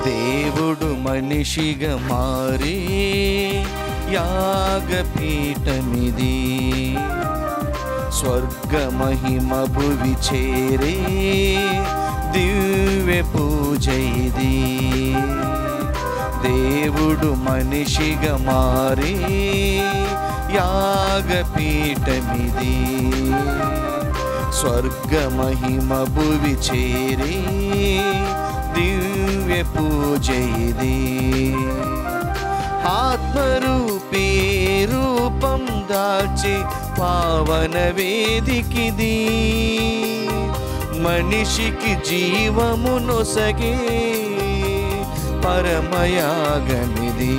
దేవుడు మనిషిగా మారి యాగపీఠమిది స్వర్గ మహిమ భువి చేరే దివ్య పూజ ఇది దేవుడు మనిషిగా మారి యాగపీఠమిది స్వర్గ మహిమ భువి చేరి దివ్య పూజ ఇది ఆత్మరూపీ రూపం దాల్చి పావన వేదికిది మనిషికి జీవము నొసగే పరమయాగమిది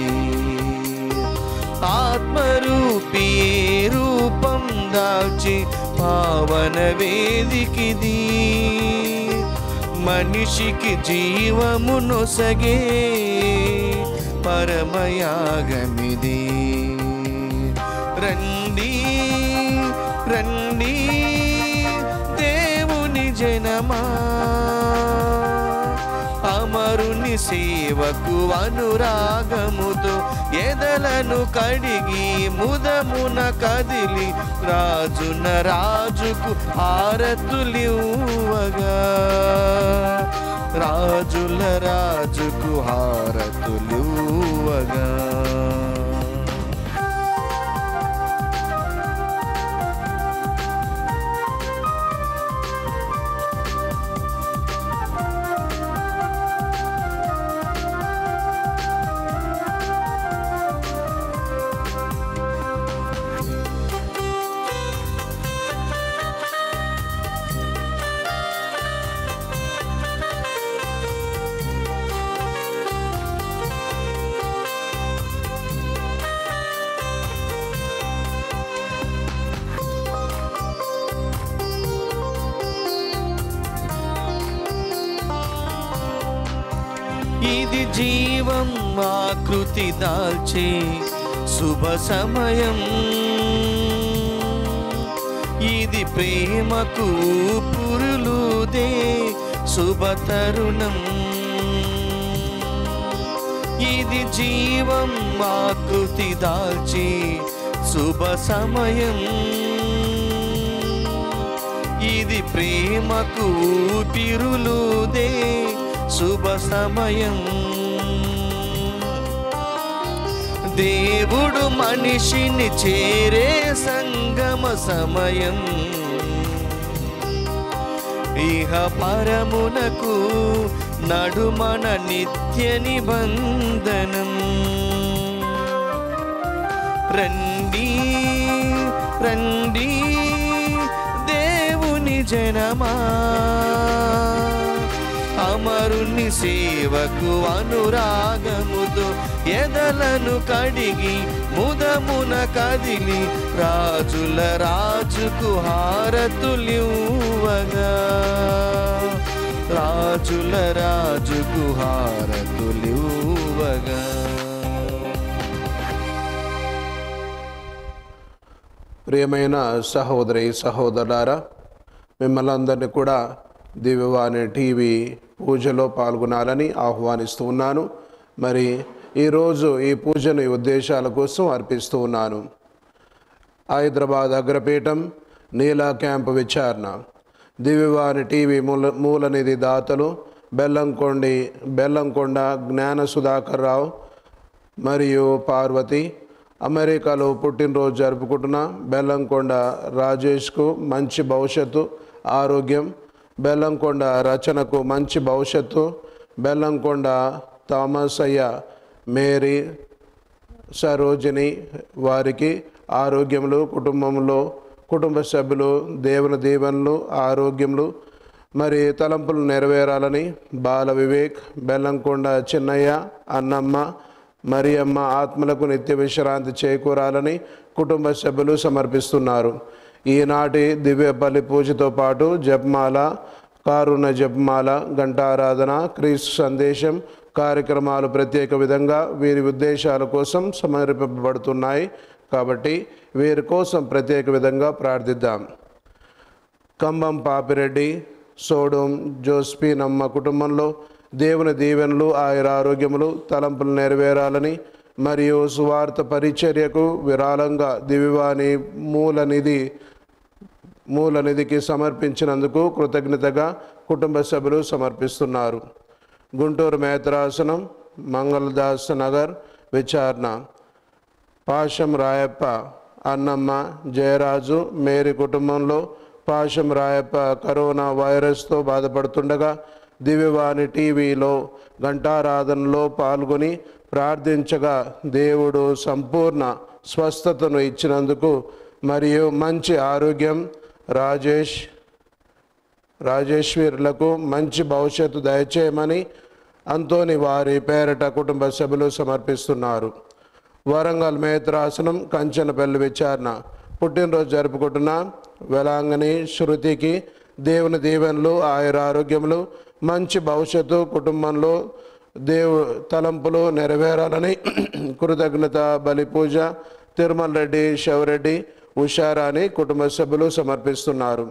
ఆత్మరూపీ రూపం దాల్చి పావన వేదికిది మనిషికి జీవము నొసగే పరమయాగమిది రండి రండి దేవుని జనమా అమరుని సేవకు అనురాగముతో ఎదలను కడిగి ముదమున కదిలి రాజున రాజుకు హారతులివ్వగా రాజుల రాజుకు హారతులివ్వగా ఇది జీవం ఆకృతి దాల్చే శుభ సమయం ఇది ప్రేమకు పురులుదే శుభ తరుణం ఇది జీవం ఆకృతి దాల్చి శుభ సమయం ఇది ప్రేమకు పిరులుదే శుభ సమయం దేవుడు మనిషిని చేరే సంగమ సమయం ఇహ పరమునకు నడుమన నిత్య నిబంధనం రండి రండి దేవుని జనమా అమరుని సేవకు అనురాగముతో ఎదలను కడిగి ముదమున కదిలి రాజుల రాజుకు హారతులివ్వగా రాజుల రాజుకు హారతులివ్వగా ప్రియమైన సహోదరి సహోదరులారా మిమ్మల్ని అందరినీ కూడా దివ్యవాణి టీవీ పూజలో పాల్గొనాలని ఆహ్వానిస్తూ ఉన్నాను మరి ఈరోజు ఈ పూజను ఈ ఉద్దేశాల కోసం అర్పిస్తూ ఉన్నాను హైదరాబాద్ అగ్రపీఠం నీలా క్యాంప్ విచారణ దివ్యవాణి టీవీ మూల మూలనిధి దాతలు బెల్లంకొండి బెల్లంకొండ జ్ఞాన సుధాకర్ రావు మరియు పార్వతి అమెరికాలో పుట్టినరోజు జరుపుకుంటున్న బెల్లంకొండ రాజేష్కు మంచి భవిష్యత్తు ఆరోగ్యం బెల్లంకొండ రచనకు మంచి భవిష్యత్తు బెల్లంకొండ థామస్ అయ్య మేరీ సరోజిని వారికి ఆరోగ్యములు కుటుంబంలో కుటుంబ సభ్యులు దేవుని దీవెనలు ఆరోగ్యములు మరి తలంపులు నెరవేరాలని బాల వివేక్ బెల్లంకొండ చిన్నయ్య అన్నమ్మ మరియమ్మ ఆత్మలకు నిత్య విశ్రాంతి చేకూరాలని కుటుంబ సభ్యులు సమర్పిస్తున్నారు ఈనాటి దివ్య బలి పూజతో పాటు జపమాల కారుణ జపమాల ఘంటారాధన క్రీస్తు సందేశం కార్యక్రమాలు ప్రత్యేక విధంగా వీరి ఉద్దేశాల కోసం సమర్పింపబడుతున్నాయి కాబట్టి వీరి కోసం ప్రత్యేక విధంగా ప్రార్థిద్దాం కంబం పాపిరెడ్డి సోడం జోస్పీనమ్మ కుటుంబంలో దేవుని దీవెనలు ఆయుర ఆరోగ్యములు తలంపులు నెరవేరాలని మరియు సువార్త పరిచర్యకు విరాళంగా దివివాని మూల నిధి మూల నిధికి సమర్పించినందుకు కృతజ్ఞతగా కుటుంబ సభ్యులు సమర్పిస్తున్నారు గుంటూరు మేతరాసనం మంగళదాస్ నగర్ విచారణ పాశం రాయప్ప అన్నమ్మ జయరాజు మేరీ కుటుంబంలో పాశం రాయప్ప కరోనా వైరస్తో బాధపడుతుండగా దివ్యవాణి టీవీలో ఘంటారాధనలో పాల్గొని ప్రార్థించగా దేవుడు సంపూర్ణ స్వస్థతను ఇచ్చినందుకు మరియు మంచి ఆరోగ్యం రాజేష్ రాజేశ్వరులకు మంచి భవిష్యత్తు దయచేయమని అంతోని వారి పేరట కుటుంబ సభ్యులు సమర్పిస్తున్నారు వరంగల్ మేత్రాసనం కంచనపల్లి విచారణ పుట్టినరోజు జరుపుకుంటున్న వెలాంగని శృతికి దేవుని దీవెనలు ఆయుర ఆరోగ్యములు మంచి భవిష్యత్తు కుటుంబంలో దేవు తలంపులు నెరవేరాలని కృతజ్ఞత బలి పూజ తిరుమల రెడ్డి శివరెడ్డి ఉషారాని కుటుంబ సభ్యులు సమర్పిస్తున్నారు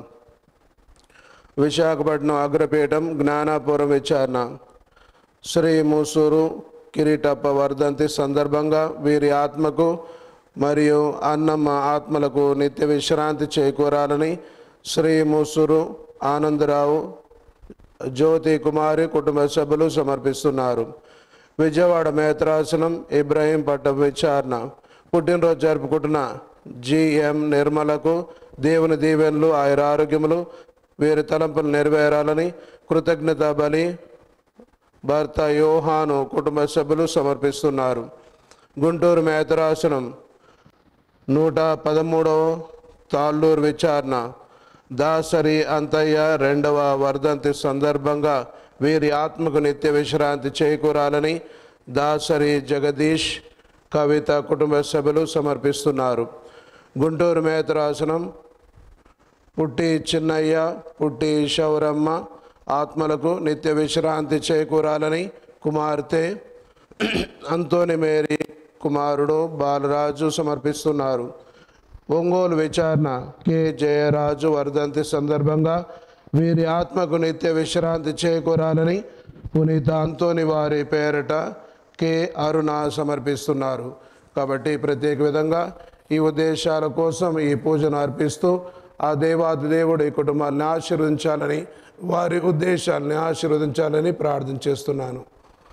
విశాఖపట్నం అగ్రపీఠం జ్ఞానాపురం విచారణ శ్రీ మూసూరు కిరీటప్ప వర్ధంతి సందర్భంగా వీరి ఆత్మకు మరియు అన్నమ్మ ఆత్మలకు నిత్య విశ్రాంతి చేకూరాలని శ్రీ మూసూరు ఆనందరావు జ్యోతి కుమారి కుటుంబ సభ్యులు సమర్పిస్తున్నారు విజయవాడ మేత్రాసనం ఇబ్రాహీం పట్టం విచారణ పుట్టినరోజు జరుపుకుంటున్న జిఎం నిర్మలకు దేవుని దీవెనలు ఆయుర ఆరోగ్యములు వీరి తలంపులు నెరవేరాలని కృతజ్ఞత బలి భర్త యోహాను కుటుంబ సభ్యులు సమర్పిస్తున్నారు గుంటూరు మేతరాసనం నూట పదమూడవ తాళ్ళూరు విచారణ దాసరి అంతయ్య రెండవ వర్ధంతి సందర్భంగా వీరి ఆత్మకు నిత్య విశ్రాంతి చేకూరాలని దాసరి జగదీష్ కవిత కుటుంబ సభ్యులు సమర్పిస్తున్నారు గుంటూరు మేతరాసనం పుట్టి చిన్నయ్య పుట్టి శౌరమ్మ ఆత్మలకు నిత్య విశ్రాంతి చేకూరాలని కుమార్తె అంతోని మేరీ కుమారుడు బాలరాజు సమర్పిస్తున్నారు ఒంగోలు విచారణ కె జయరాజు వర్ధంతి సందర్భంగా వీరి ఆత్మకు నిత్య విశ్రాంతి చేకూరాలని పునీత అంతోని వారి పేరట కె అరుణ సమర్పిస్తున్నారు కాబట్టి ప్రత్యేక విధంగా ఈ ఉద్దేశాల కోసం ఈ పూజను అర్పిస్తూ ఆ దేవాది దేవుడు ఈ కుటుంబాన్ని ఆశీర్వదించాలని వారి ఉద్దేశాలని ఆశీర్వదించాలని ప్రార్థన చేస్తున్నాను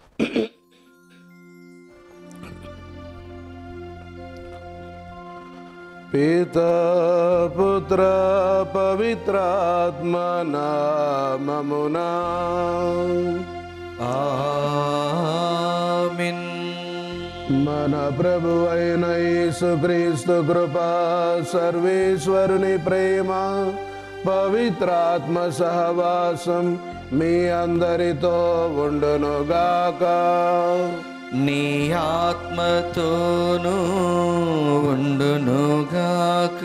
పితా పుత్ర పవిత్రాత్మ నామమునా ఆమిన్ మన ప్రభు అయిన యేసుక్రీస్తు కృప సర్వేశ్వరుని ప్రేమ పవిత్రాత్మ సహవాసం మీ అందరితో ఉండునుగాక నీ ఆత్మతోనూ ఉండునుగాక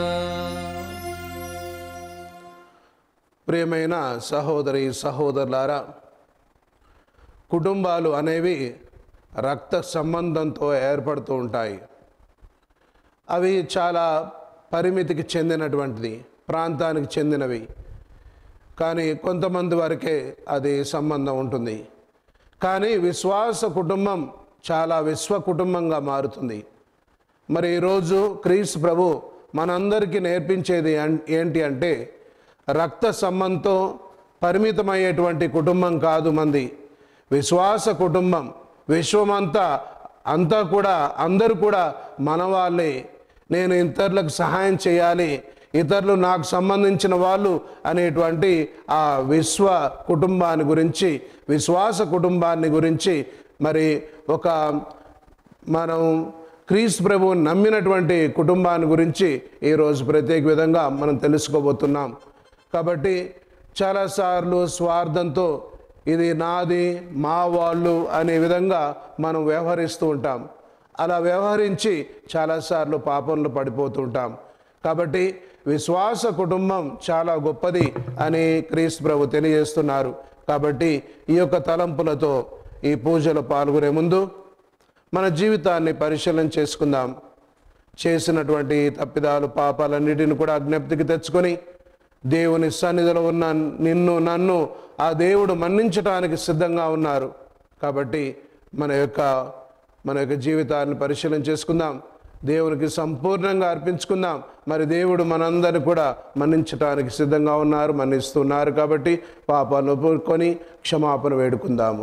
ప్రియమైన సహోదరి సహోదరులారా కుటుంబాలు అనేవి రక్త సంబంధంతో ఏర్పడుతూ ఉంటాయి అవి చాలా పరిమితికి చెందినటువంటిది ప్రాంతానికి చెందినవి కానీ కొంతమంది వరకే అది సంబంధం ఉంటుంది కానీ విశ్వాస కుటుంబం చాలా విశ్వ కుటుంబంగా మారుతుంది మరి ఈరోజు క్రీస్ ప్రభు మనందరికీ నేర్పించేది అన్- ఏంటి అంటే రక్త సంబంధంతో పరిమితమయ్యేటువంటి కుటుంబం కాదు మంది విశ్వాస కుటుంబం విశ్వమంతా అంతా కూడా అందరూ కూడా మన వాళ్ళే నేను ఇతరులకు సహాయం చేయాలి ఇతరులు నాకు సంబంధించిన వాళ్ళు అనేటువంటి ఆ విశ్వ కుటుంబాన్ని గురించి విశ్వాస కుటుంబాన్ని గురించి మరి ఒక మనం క్రీస్తు ప్రభువుని నమ్మినటువంటి కుటుంబాన్ని గురించి ఈరోజు ప్రత్యేక విధంగా మనం తెలుసుకోబోతున్నాం కాబట్టి చాలాసార్లు స్వార్థంతో ఇది నాది మా వాళ్ళు అనే విధంగా మనం వ్యవహరిస్తూ ఉంటాం అలా వ్యవహరించి చాలాసార్లు పాపంలో పడిపోతుంటాం కాబట్టి విశ్వాస కుటుంబం చాలా గొప్పది అని క్రీస్తు ప్రభు తెలియజేస్తున్నారు కాబట్టి ఈ యొక్క తలంపులతో ఈ పూజలో పాల్గొనే ముందు మన జీవితాన్ని పరిశీలన చేసుకుందాం చేసినటువంటి తప్పిదాలు పాపాలన్నిటిని కూడా అజ్ఞప్తికి తెచ్చుకొని దేవుని సన్నిధిలో ఉన్న నిన్ను నన్ను ఆ దేవుడు మన్నించటానికి సిద్ధంగా ఉన్నారు కాబట్టి మన యొక్క మన యొక్క జీవితాన్ని పరిశీలన చేసుకుందాం దేవునికి సంపూర్ణంగా అర్పించుకుందాం మరి దేవుడు మనందరిని కూడా మన్నించటానికి సిద్ధంగా ఉన్నారు మన్నిస్తున్నారు కాబట్టి పాపాలను ఒప్పుకొని క్షమాపణ వేడుకుందాము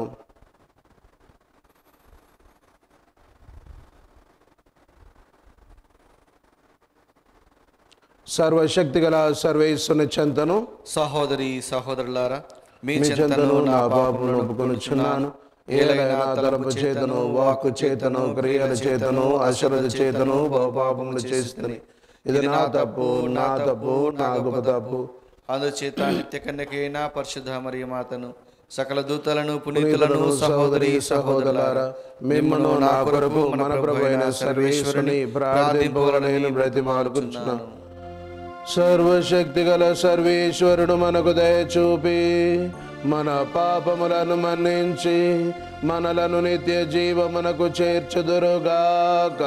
సర్వశక్తి గల సర్వేశ్వరుని చెంతను సహోదరి సహోదరులారా మీ మీ చెంతను చెంతను నా నా పాపములను పాపములను ఒప్పుకొనుచున్నాను ఏలైనా తలపు చేతను వాక్కు చేతను క్రియల చేతను అశ్రద్ధ చేతను పాపములు చేస్తుంది ఇది నా తప్పు నా తప్పు నా గొప్ప తప్పు అందుచేత నిత్య కన్యకైన పరిశుద్ధ మరియు మాతను సకల దూతలను పునీతులను సహోదరి సహోదరులారా మిమ్మను నా కొరకు మన ప్రభు అయిన సర్వేశ్వరుని ప్రార్థింపవలనని బ్రతిమాలుకుంటున్నాను సర్వశక్తి గల సర్వేశ్వరుడు మనకు దయ చూపి మన పాపములను మన్నించి మనలను నిత్య జీవమునకు చేర్చుదురుగాక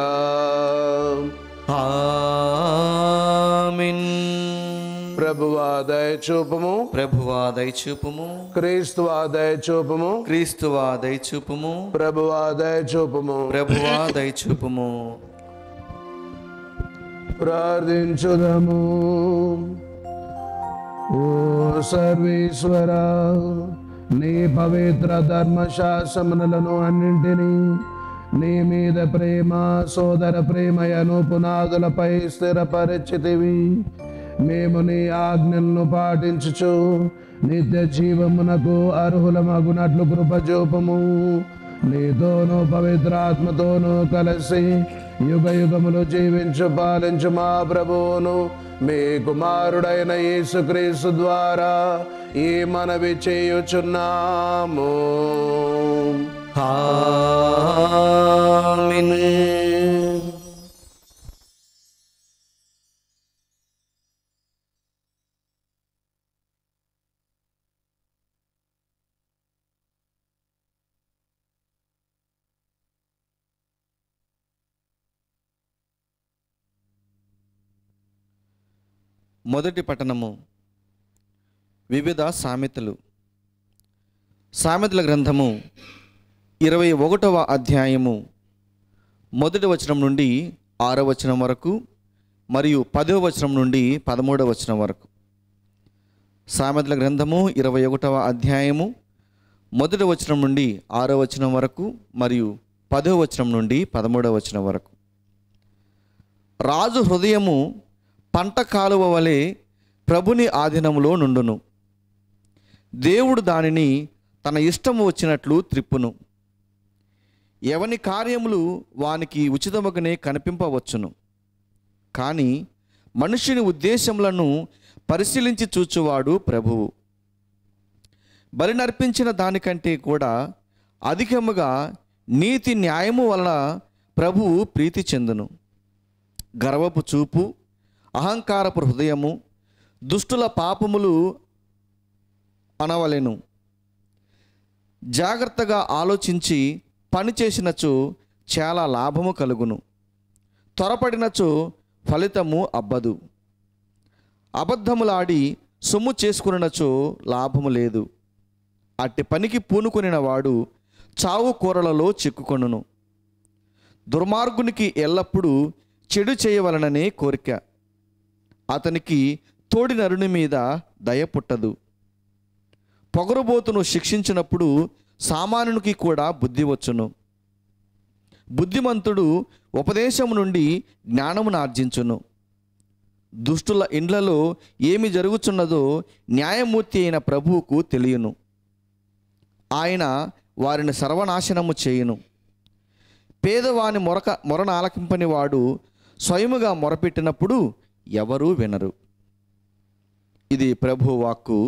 ఆమేన్ ప్రభువా దయ చూపము ప్రభువా దయచూపుము క్రీస్తువా దయ చూపము క్రీస్తువా దయచూపుము ప్రభువా దయ చూపము ప్రభువా దయచూపుము ప్రార్థించుదము ఓ సర్వేశ్వర నీ పవిత్ర ధర్మశాసనలను అన్నింటినీ నీ మీద ప్రేమ సోదర ప్రేమయను పునాదులపై స్థిరపరిచితివి మేము నీ ఆజ్ఞలను పాటించుచు నిత్య జీవమునకు అర్హులమగునట్లు కృపజూపము నీతోనూ పవిత్రాత్మతోనూ కలిసి యుగ యుగములు జీవించు పాలించు మా ప్రభువును మీ కుమారుడైన యేసుక్రీస్తు ద్వారా ఈ మనవి చేయుచున్నాము ఆమేన్ మొదటి పట్టణము వివిధ సామెతలు సామెతల గ్రంథము ఇరవై ఒకటవ అధ్యాయము మొదటి వచనం నుండి ఆరో వచనం వరకు మరియు పదవ వచనం నుండి పదమూడవ వచనం వరకు సామెతల గ్రంథము ఇరవై ఒకటవ అధ్యాయము మొదటి వచనం నుండి ఆరో వచనం వరకు మరియు పదవ వచనం నుండి పదమూడవ వచనం వరకు రాజు హృదయము పంట కాలువ వలె ప్రభుని ఆధీనములో నుండును దేవుడు దానిని తన ఇష్టము వచ్చినట్లు త్రిప్పును ఎవని కార్యములు వానికి ఉచితముగానే కనిపింపవచ్చును కానీ మనుషుని ఉద్దేశములను పరిశీలించి చూచువాడు ప్రభువు బలి నర్పించిన దానికంటే కూడా అధికముగా నీతి న్యాయము వలన ప్రభువు ప్రీతి చెందును గర్వపు చూపు అహంకారపు హృదయము దుష్టుల పాపములు అనవలెను జాగ్రత్తగా ఆలోచించి పని చేసినచో చాలా లాభము కలుగును త్వరపడినచో ఫలితము అబ్బదు అబద్ధములాడి సొమ్ము చేసుకున్నచో లాభము లేదు అట్టి పనికి పూనుకొనిన వాడు చావు కూరలలో చిక్కుకొనును దుర్మార్గునికి ఎల్లప్పుడూ చెడు చేయవలననే కోరిక అతనికి తోడి నరుని మీద దయ పుట్టదు పొగరుబోతును శిక్షించినప్పుడు సామాన్యునికి కూడా బుద్ధి వచ్చును బుద్ధిమంతుడు ఉపదేశము నుండి జ్ఞానమును ఆర్జించును దుష్టుల ఇండ్లలో ఏమి జరుగుచున్నదో న్యాయమూర్తి అయిన ప్రభువుకు తెలియను ఆయన వారిని సర్వనాశనము చేయును పేదవాని మొరక మొరను ఆలకింపని వాడు స్వయముగా మొరపెట్టినప్పుడు ఎవరూ వినరు ఇది ప్రభు వాక్కు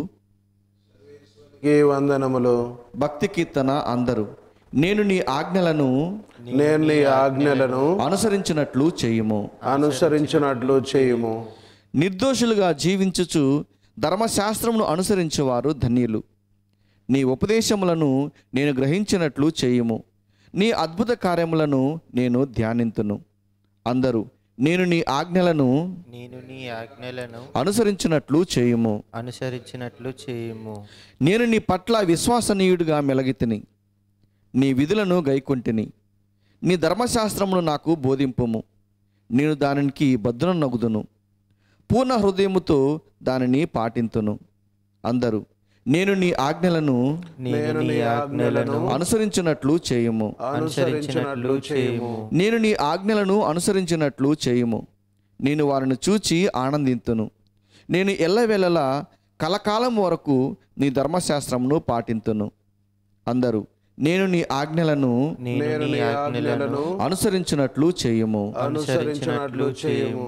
ఈ వందనములు భక్తి కీర్తన అందరు నేను నీ ఆజ్ఞలను నేను నీ ఆజ్ఞలను అనుసరించినట్లు చేయుము అనుసరించినట్లు చేయుము నిర్దోషులుగా జీవించుచు ధర్మశాస్త్రమును అనుసరించేవారు ధన్యులు నీ ఉపదేశములను నేను గ్రహించినట్లు చేయుము నీ అద్భుత కార్యములను నేను ధ్యానింతును అందరూ నేను నీ ఆజ్ఞలను నేను నీ ఆజ్ఞలను అనుసరించినట్లు చేయుము అనుసరించినట్లు చేయుము నేను నీ పట్ల విశ్వసనీయుడిగా మెలగితిని నీ విధులను గైకొంటిని నీ ధర్మశాస్త్రమును నాకు బోధింపుము నేను దానికి భద్రం నగుదును పూర్ణ హృదయముతో దానిని పాటింతును అందరూ నేను నీ ఆజ్ఞలను నేను నీ ఆజ్ఞలను అనుసరించినట్లు చేయుము అనుసరించినట్లు చేయుము నేను నీ ఆజ్ఞలను అనుసరించినట్లు చేయుము నేను వారిని చూచి ఆనందింతును నేను ఎల్లవేళలా కలకాలం వరకు నీ ధర్మశాస్త్రమును పాటింతును అందరూ నేను నీ ఆజ్ఞలను నేను నీ ఆజ్ఞలను అనుసరించినట్లు చేయుము అనుసరించినట్లు చేయుము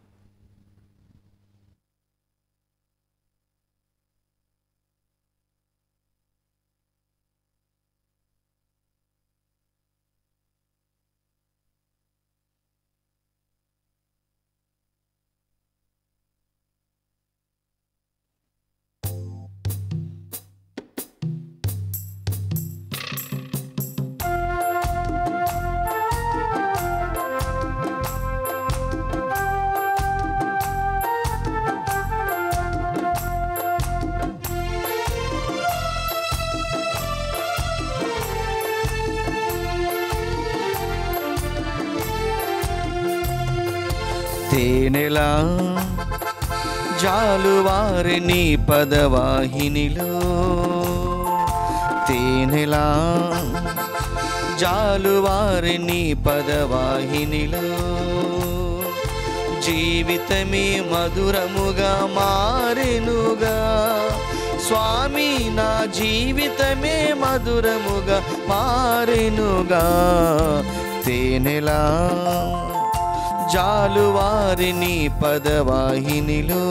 తేనెలా జాలువారి నీ పదవాహినిలో తేనెలా జాలువారి నీ పదవాహినిలో జీవితమే మధురముగా మారెనుగా స్వామి నా జీవితమే మధురముగా మారెనుగా తేనెలా జాలువారి నీ పదవాహినిలో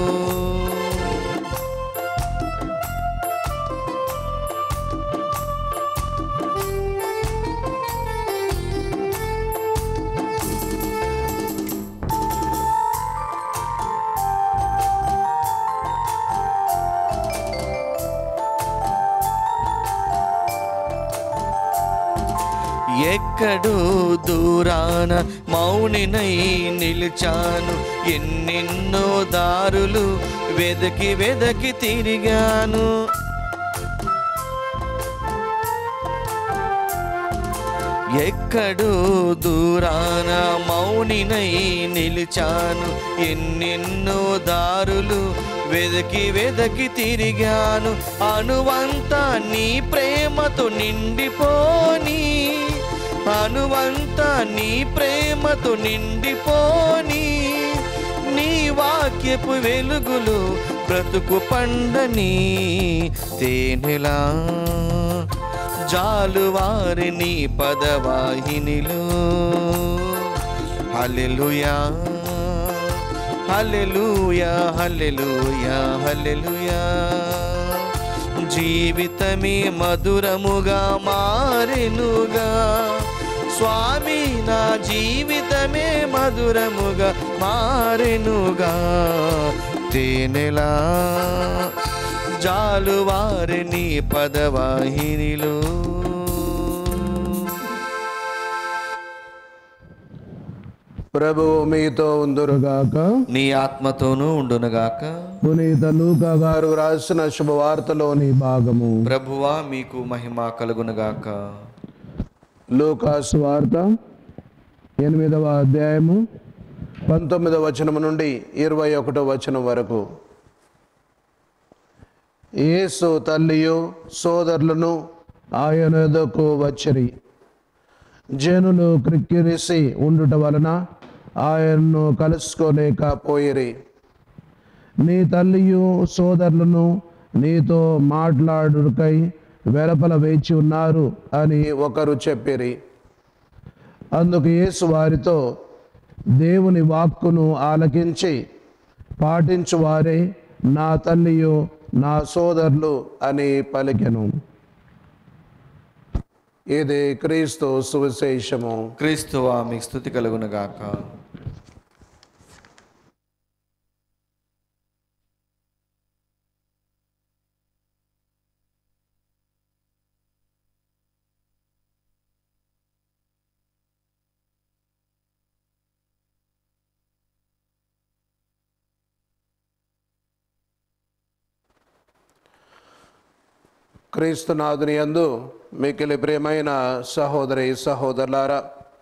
ఎక్కడో దూరాన మౌనినై నిలిచాను ఎన్నెన్నో దారులు వెదకి వెదకి తిరిగాను ఎక్కడో దూరాన మౌనినై నిలిచాను ఎన్నెన్నో దారులు వెదకి వెదకి తిరిగాను అనువంతా నీ ప్రేమతో నిండిపోని అనువంతా నీ ప్రేమతో నిండిపోని నీ వాక్యపు వెలుగులు బ్రతుకు పండని తేనెలా జాలువారి నీ పదవాహినిలో హల్లెలూయా హల్లెలూయా హల్లెలూయా హల్లెలూయా జీవితమే మధురముగా మారెనుగా స్వామి నా జీవితమే మధురముగా మారెనుగా తేనెలా జాలువారి నీ పదవాహినిలో ప్రభువు మీతో ఉందురుగాక నీ ఆత్మతోనూ ఉండునుగాక పునీత లూకా గారు రాసిన శుభవార్తలోని భాగము ప్రభువా మీకు మహిమ కలుగునుగాక లూకాసు వార్త ఎనిమిదవ అధ్యాయము పంతొమ్మిదవ వచనం నుండి ఇరవై ఒకటో వచనం వరకు యేసు తల్లియు సోదరులను ఆయన ఎదుకు వచ్చిరి జనులు క్రిక్కిరిసి ఉండుట వలన ఆయన్ను కలుసుకోలేకపోయిరి నీ తల్లియు సోదరులను నీతో మాట్లాడుకై వెలపల వేచి ఉన్నారు అని ఒకరు చెప్పిరి అందుకు యేసు వారితో దేవుని వాక్కును ఆలకించి పాటించు వారే నా తల్లియు నా సోదరులు అని పలికెను ఇది క్రీస్తు సువిశేషము క్రీస్తువా మీకు స్థుతి కలుగునుగాక క్రీస్తునాథుని యందు మికిలి ప్రియమైన సహోదరి సహోదరులారా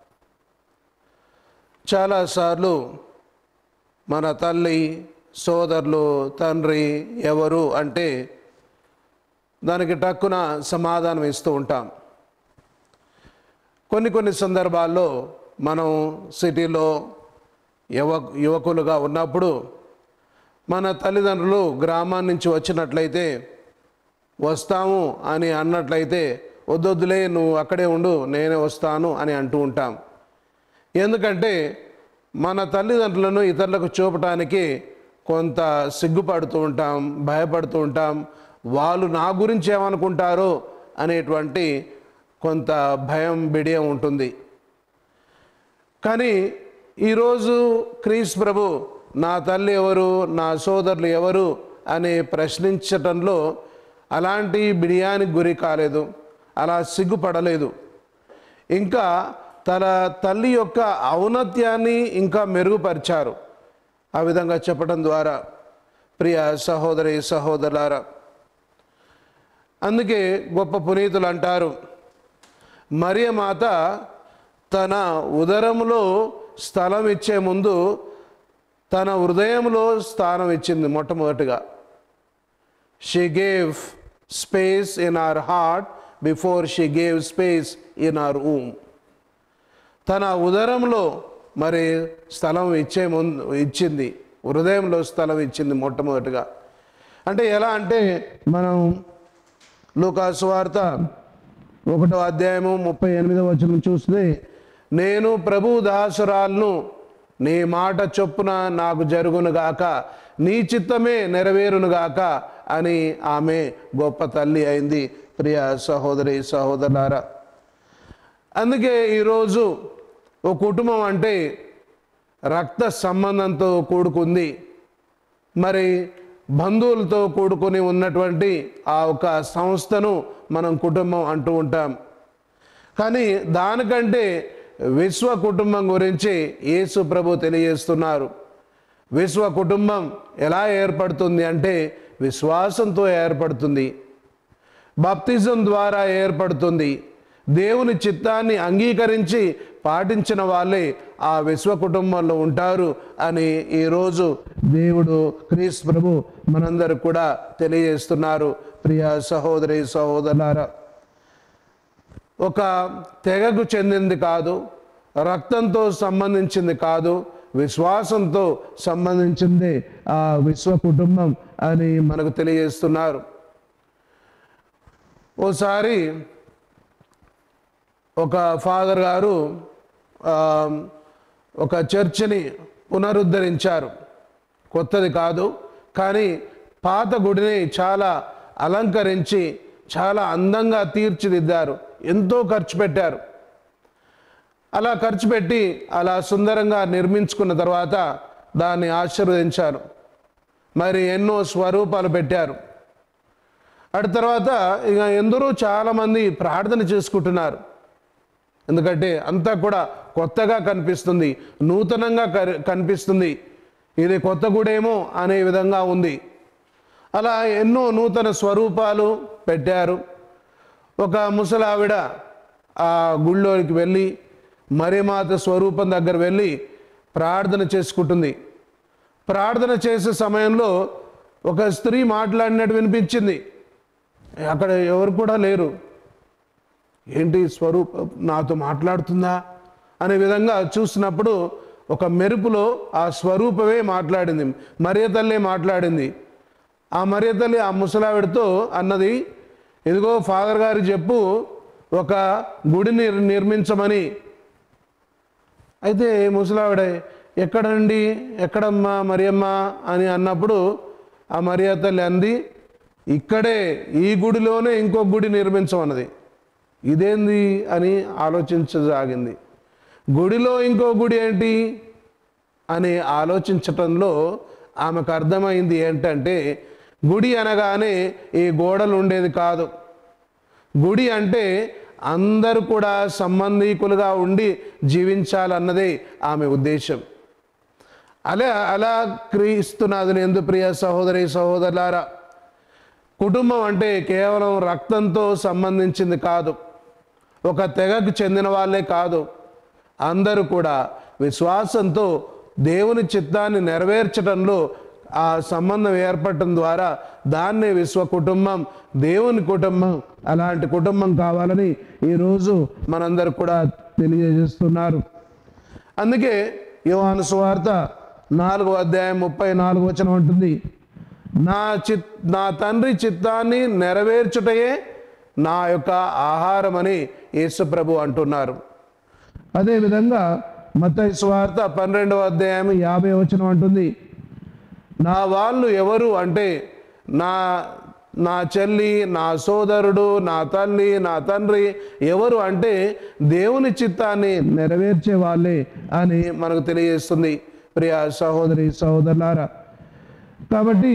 చాలాసార్లు మన తల్లి సోదరులు తండ్రి ఎవరు అంటే దానికి టక్కున సమాధానం ఇస్తూ ఉంటాం కొన్ని కొన్ని సందర్భాల్లో మనం సిటీలో యువ యువకులుగా ఉన్నప్పుడు మన తల్లిదండ్రులు గ్రామాన్ని నుంచి వచ్చినట్లయితే వస్తాము అని అన్నట్లయితే వద్దొద్దులే నువ్వు అక్కడే ఉండు నేనే వస్తాను అని అంటూ ఉంటాం ఎందుకంటే మన తల్లిదండ్రులను ఇతరులకు చూపటానికి కొంత సిగ్గుపడుతూ ఉంటాం భయపడుతూ ఉంటాం వాళ్ళు నా గురించి ఏమనుకుంటారో అనేటువంటి కొంత భయం బిడియం ఉంటుంది కానీ ఈరోజు క్రీస్ ప్రభు నా తల్లి ఎవరు నా సోదరులు ఎవరు అని ప్రశ్నించటంలో అలాంటి బిడియానికి గురి కాలేదు అలా సిగ్గుపడలేదు ఇంకా తన తల్లి యొక్క ఔన్నత్యాన్ని ఇంకా మెరుగుపరిచారు ఆ విధంగా చెప్పడం ద్వారా ప్రియ సహోదరి సహోదరులారా అందుకే గొప్ప పునీతులు అంటారు మరియ మాత తన ఉదరములో స్థలం ఇచ్చే ముందు తన హృదయంలో స్థానం ఇచ్చింది మొట్టమొదటిగా she gave space in her heart before she gave space in her um తన ఉదరంలో మరి స్థలం ఇచ్చే ముందు ఇచ్చింది హృదయంలో స్థలం ఇచ్చింది మొట్టమొదటిగా అంటే ఎలా అంటే మనం లూకాసు వార్త ఒకటో అధ్యాయము ముప్పై ఎనిమిదో వచనం చూస్తే నేను ప్రభు దాసురాలను నీ మాట చొప్పున నాకు జరుగునుగాక నీ చిత్తమే నెరవేరునుగాక అని ఆమె గొప్ప తల్లి అయింది ప్రియ సహోదరి సహోదరులారా అందుకే ఈరోజు ఓ కుటుంబం అంటే రక్త సంబంధంతో కూడుకుంది మరి బంధువులతో కూడుకొని ఉన్నటువంటి ఆ ఒక సంస్థను మనం కుటుంబం అంటూ ఉంటాం కానీ దానికంటే విశ్వ కుటుంబం గురించి యేసు ప్రభు తెలియజేస్తున్నారు విశ్వ కుటుంబం ఎలా ఏర్పడుతుంది అంటే విశ్వాసంతో ఏర్పడుతుంది బాప్తిజం ద్వారా ఏర్పడుతుంది దేవుని చిత్తాన్ని అంగీకరించి పాటించిన వాళ్ళే ఆ విశ్వ కుటుంబంలో ఉంటారు అని ఈరోజు దేవుడు క్రీస్ ప్రభు మనందరూ కూడా తెలియజేస్తున్నారు ప్రియ సహోదరి సహోదరులారా ఒక తెగకు చెందింది కాదు రక్తంతో సంబంధించింది కాదు విశ్వాసంతో సంబంధించింది ఆ విశ్వ కుటుంబం అని మనకు తెలియజేస్తున్నారు ఓసారి ఒక ఫాదర్ గారు ఆ, ఒక చర్చిని పునరుద్ధరించారు కొత్తది కాదు కానీ పాత గుడిని చాలా అలంకరించి చాలా అందంగా తీర్చిదిద్దారు ఎంతో ఖర్చు పెట్టారు అలా ఖర్చు పెట్టి అలా సుందరంగా నిర్మించుకున్న తర్వాత దాన్ని ఆశీర్వదించారు మరి ఎన్నో స్వరూపాలు పెట్టారు అటు తర్వాత ఇక ఎందరో చాలామంది ప్రార్థన చేసుకుంటున్నారు ఎందుకంటే అంతా కూడా కొత్తగా కనిపిస్తుంది నూతనంగా కరి- కనిపిస్తుంది ఇది కొత్త గుడేమో అనే విధంగా ఉంది అలా ఎన్నో నూతన స్వరూపాలు పెట్టారు ఒక ముసలావిడ ఆ గుళ్ళోకి వెళ్ళి మరిమాత స్వరూపం దగ్గర వెళ్ళి ప్రార్థన చేసుకుంటుంది ప్రార్థన చేసే సమయంలో ఒక స్త్రీ మాట్లాడినట్టు వినిపించింది అక్కడ ఎవరు కూడా లేరు ఏంటి స్వరూపం నాతో మాట్లాడుతుందా అనే విధంగా చూసినప్పుడు ఒక మెరుపులో ఆ స్వరూపమే మాట్లాడింది మరియ తల్లే మాట్లాడింది ఆ మరియ తల్లి ఆ ముసలావిడతో అన్నది ఇదిగో ఫాదర్ గారు చెప్పు ఒక గుడిని నిర్మించమని అయితే ముసలావిడ ఎక్కడండి ఎక్కడమ్మా మరియమ్మ అని అన్నప్పుడు ఆ మరియ తల్లి అంది ఇక్కడే ఈ గుడిలోనే ఇంకో గుడి నిర్మించమన్నది ఇదేంది అని ఆలోచించసాగింది గుడిలో ఇంకో గుడి ఏంటి అని ఆలోచించటంలో ఆమెకు అర్థమైంది ఏంటంటే గుడి అనగానే ఈ గోడలు ఉండేది కాదు గుడి అంటే అందరూ కూడా సంబంధీకులుగా ఉండి జీవించాలన్నదే ఆమె ఉద్దేశం అలా అలా క్రీస్తునాథుని ఎందు ప్రియ సహోదరి సహోదరులారా కుటుంబం అంటే కేవలం రక్తంతో సంబంధించింది కాదు ఒక తెగకు చెందిన వాళ్ళే కాదు అందరూ కూడా విశ్వాసంతో దేవుని చిత్తాన్ని నెరవేర్చడంలో ఆ సంబంధం ఏర్పడటం ద్వారా దాన్నే విశ్వ కుటుంబం దేవుని కుటుంబం అలాంటి కుటుంబం కావాలని ఈరోజు మనందరూ కూడా తెలియజేస్తున్నారు అందుకే యోహాను సువార్త నాలుగో అధ్యాయం ముప్పై నాలుగు వచనం ఉంటుంది నా చిత్ నా తండ్రి చిత్తాన్ని నెరవేర్చుటయే నా యొక్క ఆహారమని యేసుప్రభు అంటున్నారు అదేవిధంగా మత్తయి సువార్త పన్నెండవ అధ్యాయం యాభై వచనం అంటుంది నా వాళ్ళు ఎవరు అంటే నా నా చెల్లి నా సోదరుడు నా తల్లి నా తండ్రి ఎవరు అంటే దేవుని చిత్తాన్ని నెరవేర్చే వాళ్ళే అని మనకు తెలియజేస్తుంది ప్రియ సహోదరి సహోదరులారా కాబట్టి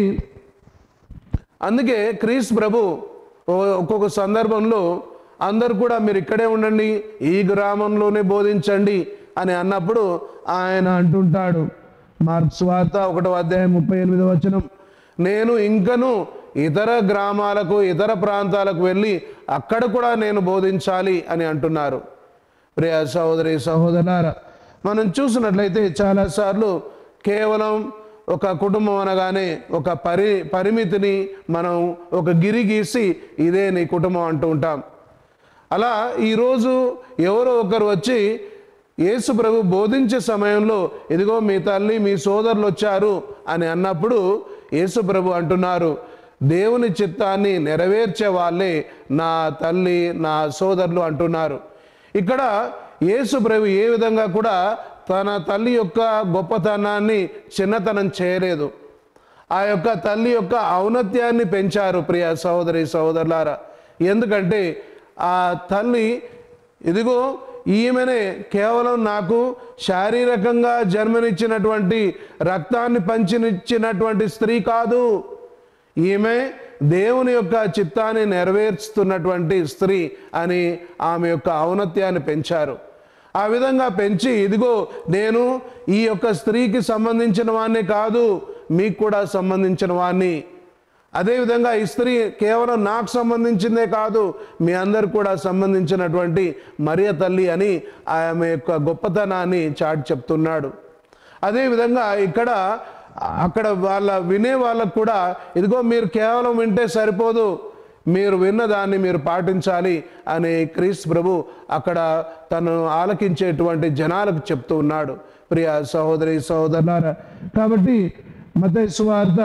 అందుకే క్రీస్ ప్రభు ఓ- ఒక్కొక్క సందర్భంలో అందరు కూడా మీరు ఇక్కడే ఉండండి ఈ గ్రామంలోనే బోధించండి అని అన్నప్పుడు ఆయన అంటుంటాడు మార్క్స్ వార్త ఒకటో అధ్యాయం ముప్పై ఎనిమిదో వచనం నేను ఇంకను ఇతర గ్రామాలకు ఇతర ప్రాంతాలకు వెళ్ళి అక్కడ కూడా నేను బోధించాలి అని అంటున్నారు ప్రియ సహోదరి సహోదరులారా మనం చూసినట్లయితే చాలాసార్లు కేవలం ఒక కుటుంబం అనగానే ఒక పరి పరిమితిని మనం ఒక గిరి గీసి ఇదే నీ కుటుంబం అంటూ ఉంటాం అలా ఈరోజు ఎవరో ఒకరు వచ్చి యేసు ప్రభు బోధించే సమయంలో ఇదిగో మీ తల్లి మీ సోదరులు వచ్చారు అని అన్నప్పుడు యేసు ప్రభు అంటున్నారు దేవుని చిత్తాన్ని నెరవేర్చే వాళ్ళే నా తల్లి నా సోదరులు అంటున్నారు ఇక్కడ యేసు ప్రభు ఏ విధంగా కూడా తన తల్లి యొక్క గొప్పతనాన్ని చిన్నతనం చేయలేదు ఆ యొక్క తల్లి యొక్క ఔన్నత్యాన్ని పెంచారు ప్రియ సహోదరి సహోదరులారా ఎందుకంటే ఆ తల్లి ఇదిగో ఈమెనే కేవలం నాకు శారీరకంగా జన్మనిచ్చినటువంటి రక్తాన్ని పంచినిచ్చినటువంటి స్త్రీ కాదు ఈమె దేవుని యొక్క చిత్తాన్ని నెరవేర్చుతున్నటువంటి స్త్రీ అని ఆమె యొక్క ఔన్నత్యాన్ని పెంచారు ఆ విధంగా పెంచి ఇదిగో నేను ఈ యొక్క స్త్రీకి సంబంధించిన వాణ్ణి కాదు మీకు కూడా సంబంధించిన వాణ్ణి అదేవిధంగా ఈ స్త్రీ కేవలం నాకు సంబంధించిందే కాదు మీ అందరు కూడా సంబంధించినటువంటి మరియ తల్లి అని ఆమె యొక్క గొప్పతనాన్ని చాటి చెప్తున్నాడు అదేవిధంగా ఇక్కడ అక్కడ వాళ్ళ వినే వాళ్ళకు కూడా ఇదిగో మీరు కేవలం వింటే సరిపోదు మీరు విన్న దాన్ని మీరు పాటించాలి అని క్రీస్ ప్రభు అక్కడ తను ఆలకించేటువంటి జనాలకు చెప్తూ ఉన్నాడు ప్రియ సహోదరి సహోదరులారా కాబట్టి మత సువార్త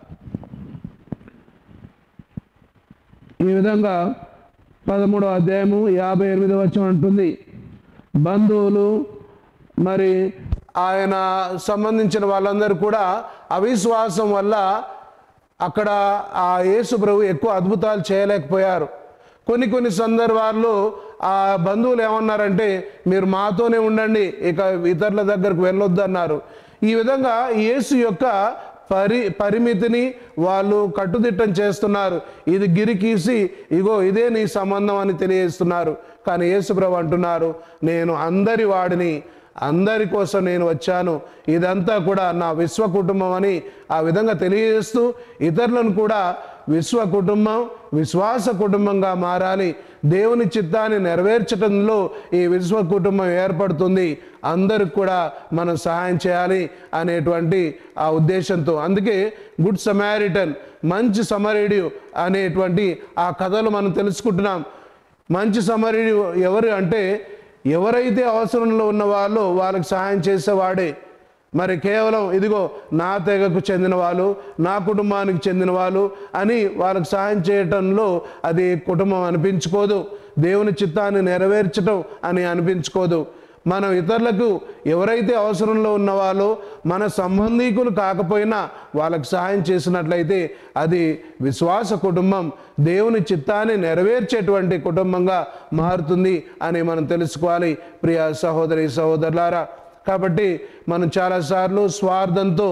ఈ విధంగా పదమూడో అధ్యాయము యాభై ఎనిమిది వచ్చం అంటుంది బంధువులు మరి ఆయన సంబంధించిన వాళ్ళందరూ కూడా అవిశ్వాసం వల్ల అక్కడ ఆ యేసు ప్రభు ఎక్కువ అద్భుతాలు చేయలేకపోయారు కొన్ని కొన్ని సందర్భాల్లో ఆ బంధువులు ఏమన్నారంటే మీరు మాతోనే ఉండండి ఇక ఇతరుల దగ్గరకు వెళ్ళొద్దు అన్నారు ఈ విధంగా యేసు యొక్క పరి పరిమితిని వాళ్ళు కట్టుదిట్టం చేస్తున్నారు ఇది గిరికీసి ఇగో ఇదే నీ సంబంధం అని తెలియజేస్తున్నారు కానీ యేసుప్రభు అంటున్నారు నేను అందరి వాడిని అందరి కోసం నేను వచ్చాను ఇదంతా కూడా నా విశ్వ కుటుంబం అని ఆ విధంగా తెలియజేస్తూ ఇతరులను కూడా విశ్వ కుటుంబం విశ్వాస కుటుంబంగా మారాలి దేవుని చిత్తాన్ని నెరవేర్చడంలో ఈ విశ్వ కుటుంబం ఏర్పడుతుంది అందరికి కూడా మనం సహాయం చేయాలి అనేటువంటి ఆ ఉద్దేశంతో అందుకే గుడ్ సమారిటన్ మంచి సమరేడియు అనేటువంటి ఆ కథలు మనం తెలుసుకుంటున్నాం మంచి సమరుడు ఎవరు అంటే ఎవరైతే అవసరంలో ఉన్న వాళ్ళు వాళ్ళకి సహాయం చేసేవాడే మరి కేవలం ఇదిగో నా తెగకు చెందిన వాళ్ళు నా కుటుంబానికి చెందిన వాళ్ళు అని వాళ్ళకి సహాయం చేయటంలో అది కుటుంబం అనిపించుకోదు దేవుని చిత్తాన్ని నెరవేర్చటం అని అనిపించుకోదు మనం ఇతరులకు ఎవరైతే అవసరంలో ఉన్నవాళ్ళో మన సంబంధీకులు కాకపోయినా వాళ్ళకి సహాయం చేసినట్లయితే అది విశ్వాస కుటుంబం దేవుని చిత్తాన్ని నెరవేర్చేటువంటి కుటుంబంగా మారుతుంది అని మనం తెలుసుకోవాలి ప్రియ సహోదరి సహోదరులారా కాబట్టి మనం చాలాసార్లు స్వార్థంతో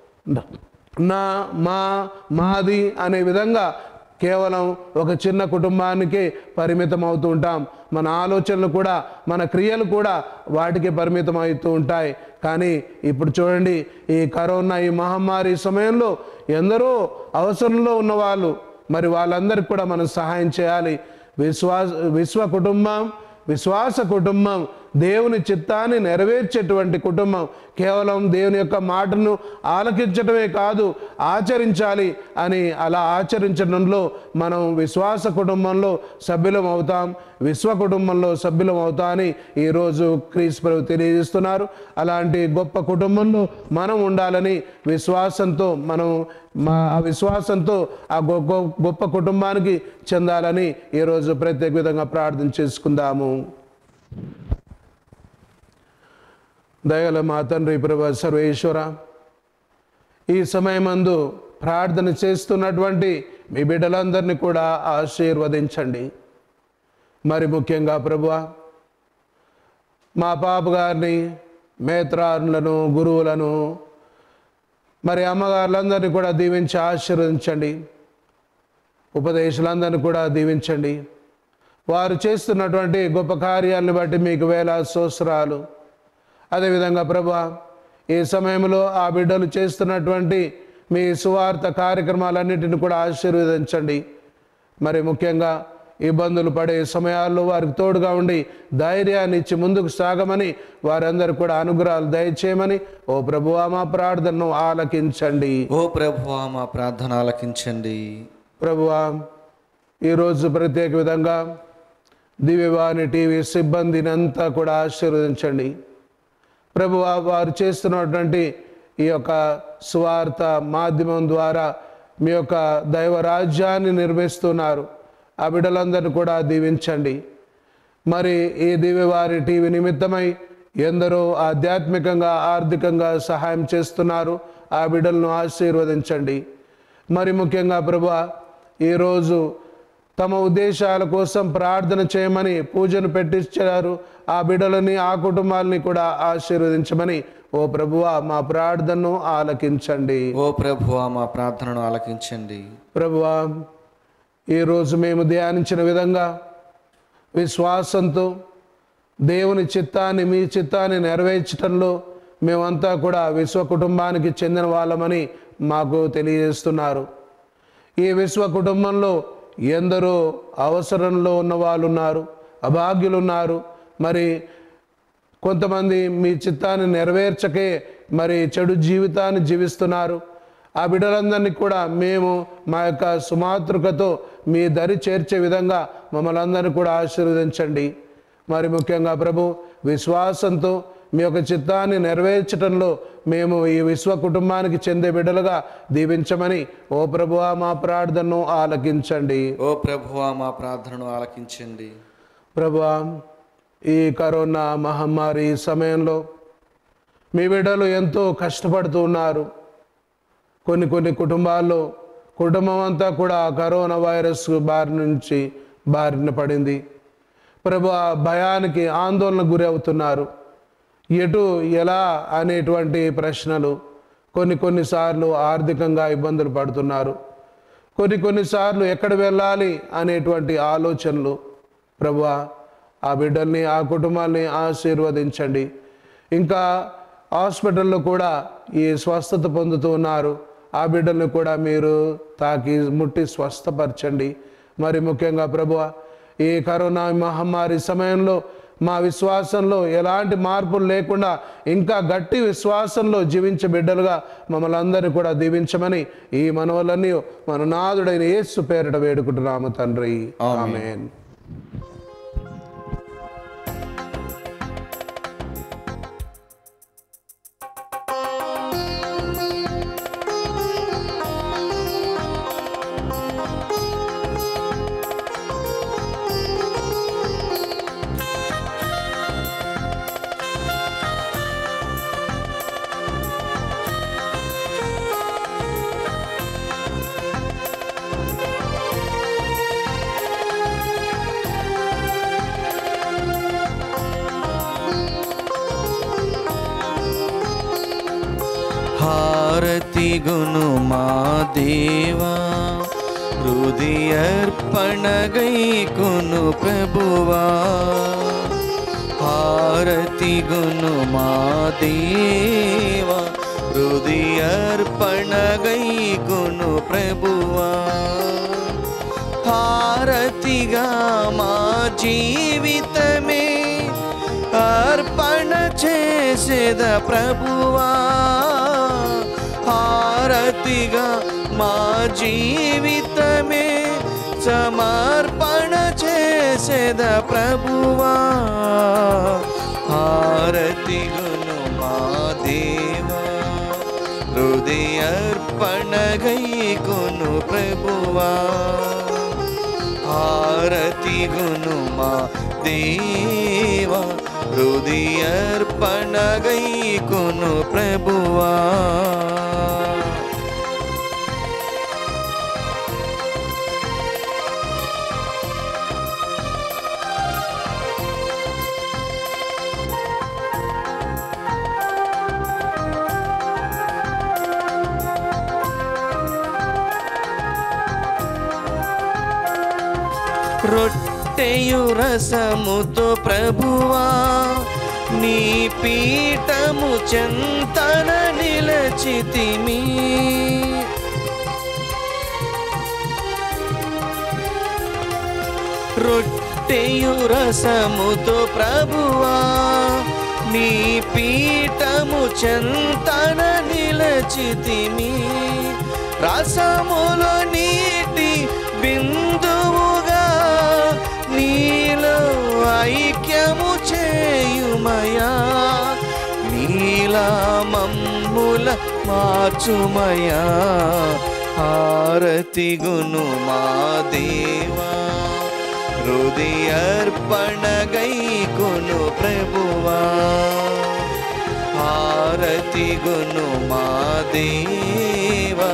నా మా మాది అనే విధంగా కేవలం ఒక చిన్న కుటుంబానికే పరిమితం అవుతూ ఉంటాం మన ఆలోచనలు కూడా మన క్రియలు కూడా వాటికి పరిమితం అవుతూ ఉంటాయి కానీ ఇప్పుడు చూడండి ఈ కరోనా ఈ మహమ్మారి సమయంలో ఎందరో అవసరంలో ఉన్నవాళ్ళు మరి వాళ్ళందరికీ కూడా మనం సహాయం చేయాలి విశ్వాస విశ్వ కుటుంబం విశ్వాస కుటుంబం దేవుని చిత్తాన్ని నెరవేర్చేటువంటి కుటుంబం కేవలం దేవుని యొక్క మాటను ఆలకించడమే కాదు ఆచరించాలి అని అలా ఆచరించడంలో మనం విశ్వాస కుటుంబంలో సభ్యులం అవుతాం విశ్వ కుటుంబంలో సభ్యులం అవుతా అని ఈరోజు క్రీస్ ప్రభు తెలియజేస్తున్నారు అలాంటి గొప్ప కుటుంబంలో మనం ఉండాలని విశ్వాసంతో మనం మా ఆ విశ్వాసంతో ఆ గొ- గొ- గొప్ప కుటుంబానికి చెందాలని ఈరోజు ప్రత్యేక విధంగా ప్రార్థన చేసుకుందాము దయగల మా తండ్రి ప్రభు సర్వేశ్వర ఈ సమయమందు ప్రార్థన చేస్తున్నటువంటి మీ బిడ్డలందరినీ కూడా ఆశీర్వదించండి మరి ముఖ్యంగా ప్రభువా మా పాప గారిని మేత్రారులను గురువులను మరి అమ్మగారులందరినీ కూడా దీవించి ఆశీర్వదించండి ఉపదేశాలందరినీ కూడా దీవించండి వారు చేస్తున్నటువంటి గొప్ప కార్యాలను బట్టి మీకు వేల సోస్రాలు అదేవిధంగా ప్రభా ఈ సమయంలో ఆ బిడ్డలు చేస్తున్నటువంటి మీ సువార్త కార్యక్రమాలన్నిటిని కూడా ఆశీర్వదించండి మరి ముఖ్యంగా ఇబ్బందులు పడే సమయాల్లో వారికి తోడుగా ఉండి ధైర్యాన్ని ఇచ్చి ముందుకు సాగమని వారందరూ కూడా అనుగ్రహాలు దయచేయమని ఓ ప్రభువా మా ప్రార్థనను ఆలకించండి ఓ ప్రభువా మా ప్రార్థన ఆలకించండి ప్రభువా ఈరోజు ప్రత్యేక విధంగా దివ్యవాణి టీవీ సిబ్బందిని అంతా కూడా ఆశీర్వదించండి ప్రభువా వారు చేస్తున్నటువంటి ఈ యొక్క స్వార్థ మాధ్యమం ద్వారా మీ యొక్క దైవ రాజ్యాన్ని నిర్మిస్తున్నారు ఆ బిడ్డలందరినీ కూడా దీవించండి మరి ఈ దివ్యవారి టీవీ నిమిత్తమై ఎందరో ఆధ్యాత్మికంగా ఆర్థికంగా సహాయం చేస్తున్నారు ఆ బిడ్డలను ఆశీర్వదించండి మరి ముఖ్యంగా ప్రభు ఈరోజు తమ ఉద్దేశాల కోసం ప్రార్థన చేయమని పూజను పెట్టించారు ఆ బిడ్డలని ఆ కుటుంబాలని కూడా ఆశీర్వదించమని ఓ ప్రభువా మా ప్రార్థనను ఆలకించండి ఓ ప్రభువా మా ప్రార్థనను ఆలకించండి ప్రభువా ఈరోజు మేము ధ్యానించిన విధంగా విశ్వాసంతో దేవుని చిత్తాన్ని మీ చిత్తాన్ని నెరవేర్చడంలో మేమంతా కూడా విశ్వ కుటుంబానికి చెందిన వాళ్ళమని మాకు తెలియజేస్తున్నారు ఈ విశ్వ కుటుంబంలో ఎందరో అవసరంలో ఉన్న వాళ్ళు ఉన్నారు అభాగ్యులు ఉన్నారు మరి కొంతమంది మీ చిత్తాన్ని నెరవేర్చకే మరి చెడు జీవితాన్ని జీవిస్తున్నారు ఆ బిడ్డలందరినీ కూడా మేము మా యొక్క సుమాతృకతో మీ దరి చేర్చే విధంగా మమ్మల్ని అందరినీ కూడా ఆశీర్వదించండి మరి ముఖ్యంగా ప్రభు విశ్వాసంతో మీ యొక్క చిత్తాన్ని నెరవేర్చడంలో మేము ఈ విశ్వ కుటుంబానికి చెందే బిడ్డలుగా దీవించమని ఓ ప్రభువా మా ప్రార్థనను ఆలకించండి ఓ ప్రభువా మా ప్రార్థనను ఆలకించండి ప్రభా ఈ కరోనా మహమ్మారి సమయంలో మీ బిడ్డలు ఎంతో కష్టపడుతూ ఉన్నారు కొన్ని కొన్ని కుటుంబాల్లో కుటుంబం అంతా కూడా ఆ కరోనా వైరస్ బారి నుంచి బారిన పడింది ప్రభు ఆ భయానికి ఆందోళన గురి అవుతున్నారు ఎటు ఎలా అనేటువంటి ప్రశ్నలు కొన్ని కొన్నిసార్లు ఆర్థికంగా ఇబ్బందులు పడుతున్నారు కొన్ని కొన్నిసార్లు ఎక్కడ వెళ్ళాలి అనేటువంటి ఆలోచనలు ప్రభువా ఆ బిడ్డల్ని ఆ కుటుంబాల్ని ఆశీర్వదించండి ఇంకా హాస్పిటల్లో కూడా ఈ స్వస్థత పొందుతూ ఉన్నారు ఆ బిడ్డల్ని కూడా మీరు తాకి ముట్టి స్వస్థపరచండి మరి ముఖ్యంగా ప్రభువ ఈ కరోనా మహమ్మారి సమయంలో మా విశ్వాసంలో ఎలాంటి మార్పులు లేకుండా ఇంకా గట్టి విశ్వాసంలో జీవించే బిడ్డలుగా మమ్మల్ని అందరినీ కూడా దీవించమని ఈ మనవలన్నీ మన నాదుడైన యేసు పేరిట వేడుకుంటున్నాము తండ్రి ఆమేన్ హారతి గును మా దేవా హృదయర్పణగై కును ప్రభువా హారతి గును మా దేవా హృదయర్పణగై కును ప్రభువా హారతిగా మా జీవితమే అర్పణ చేసేద ప్రభువా హారతిగా మా జీవితమే సమర్పణ చేసేద ప్రభువా హారతిగును మా దేవా హృదయర్పణగైకును ప్రభువా హారతిగును మా దేవా హృదయర్పణగైకును ప్రభువా రొట్టెయు రసముతో ప్రభువా నీ పీఠము చెంతన నిలచితిమి రొట్టెయు రసముతో ప్రభువా నీ పీఠము చెంతన నిలచితిమి రసములో నీటి బిందువుగా నీలో ఐక్యము చేయుమయా నీలా మమ్ముల మార్చుమయా హారతి గును మా దేవా హృదయర్పణగై కొను ప్రభువా హారతి గును మా దేవా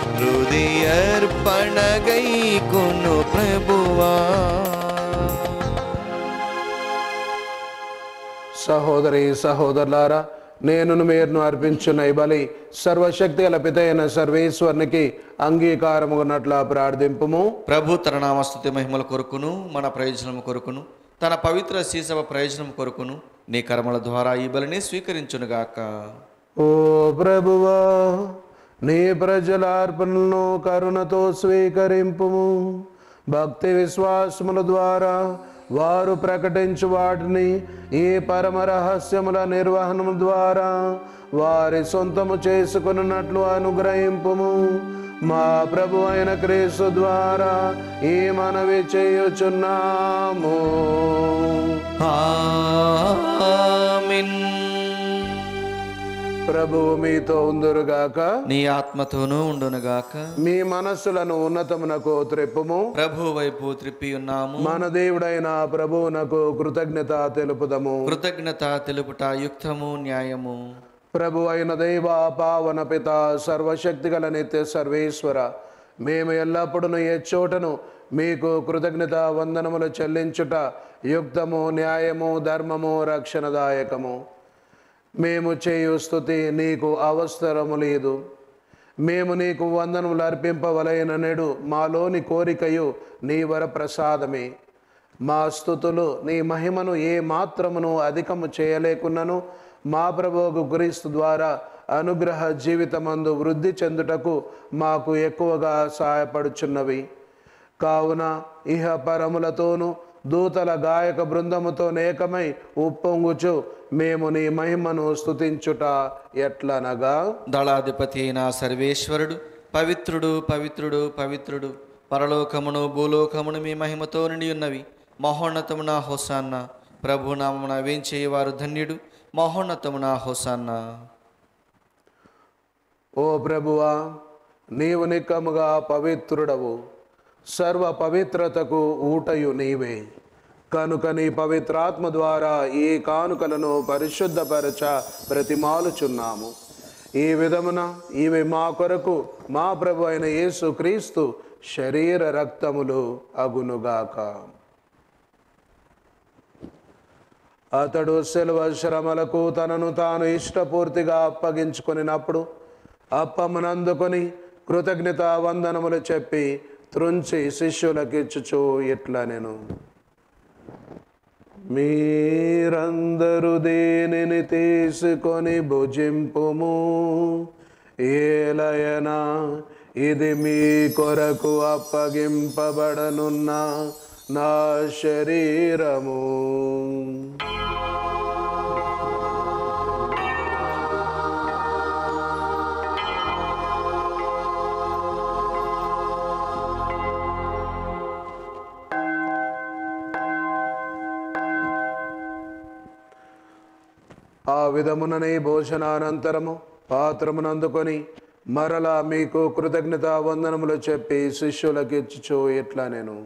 హృదయర్పణగై కొను ప్రభువా సహోదరి సహోదరులారా నేను మీరును అర్పించున్న ఈ బలి సర్వశక్తి గల పితైన సర్వేశ్వరునికి అంగీకారమున్నట్ల ప్రార్థింపుము ప్రభు తన నామస్తుతి మహిమల కొరకును మన ప్రయోజనం కొరకును తన పవిత్ర శీసవ ప్రయోజనం కొరకును నీ కర్మల ద్వారా ఈ బలిని స్వీకరించునుగాక ఓ ప్రభువా నీ ప్రజల అర్పణలను కరుణతో స్వీకరింపుము భక్తి విశ్వాసముల ద్వారా వారు ప్రకటించు వాటిని ఈ పరమ రహస్యముల నిర్వహణము ద్వారా వారి సొంతము చేసుకున్నట్లు అనుగ్రహింపుము మా ప్రభు అయిన క్రీస్తు ద్వారా ఈ మనవి చేయుచున్నాము ఆమేన్. ప్రభువు మీతో ఉందురుగాక నీ ఆత్మతోనూ ఉండునుగాక మీ మనస్సులను ఉన్నతమునకు త్రెప్పుము ప్రభు వైపు త్రిప్పి ఉన్నాము మన దేవుడైన ప్రభువునకు కృతజ్ఞత తెలుపుదము కృతజ్ఞత తెలుపుట యుక్తము న్యాయము ప్రభు అయిన దైవ పావన పిత సర్వశక్తి గల నిత్య సర్వేశ్వర మేము ఎల్లప్పుడూ ఏ చోటను మీకు కృతజ్ఞత వందనములు చెల్లించుట యుక్తము న్యాయము ధర్మము రక్షణదాయకము మేము చేయు స్థుతి నీకు అవసరము లేదు మేము నీకు వందనములు అర్పింపవలైన నేడు మాలోని కోరికయు నీ వర ప్రసాదమే మా స్థుతులు నీ మహిమను ఏ మాత్రమును అధికము చేయలేకున్నను మా ప్రభువుకు క్రీస్తు ద్వారా అనుగ్రహ జీవితమందు వృద్ధి చెందుటకు మాకు ఎక్కువగా సహాయపడుచున్నవి కావున ఇహ పరములతోనూ దూతల గాయక బృందముతో నేకమై ఉప్పొంగుచు మేము నీ మహిమను స్తుతించుట ఎట్లనగా దళాధిపతి అయిన సర్వేశ్వరుడు పవిత్రుడు పవిత్రుడు పవిత్రుడు పరలోకమును భూలోకమును మీ మహిమతో నిండి ఉన్నవి మహోన్నతమున హోసాన్న ప్రభు నామమున వేంచేయవారు ధన్యుడు మహోన్నతమున హోసాన్న ఓ ప్రభువా నీవు నిక్కముగా పవిత్రుడవు సర్వ పవిత్రతకు ఊటయు నీవే కనుక నీ పవిత్రాత్మ ద్వారా ఈ కానుకలను పరిశుద్ధపరచ ప్రతిమాలుచున్నాము ఈ విధమున ఇవి మా కొరకు మా ప్రభు అయిన యేసు క్రీస్తు శరీర రక్తములు అగునుగాక అతడు సెలవ శ్రమలకు తనను తాను ఇష్టపూర్తిగా అప్పగించుకొనినప్పుడు అప్పమునందుకొని కృతజ్ఞత వందనములు చెప్పి త్రుంచి శిష్యులకిచ్చుచు ఇట్లా నేను మీరందరూ దేనిని తీసుకొని భుజింపుము ఏలయనా ఇది మీ కొరకు అప్పగింపబడనున్న నా శరీరము ఆ విధముననే భోజనానంతరము పాత్రమునందుకొని మరలా మీకు కృతజ్ఞత వందనములు చెప్పి శిష్యులకు ఇచ్చుచు ఇట్లా నేను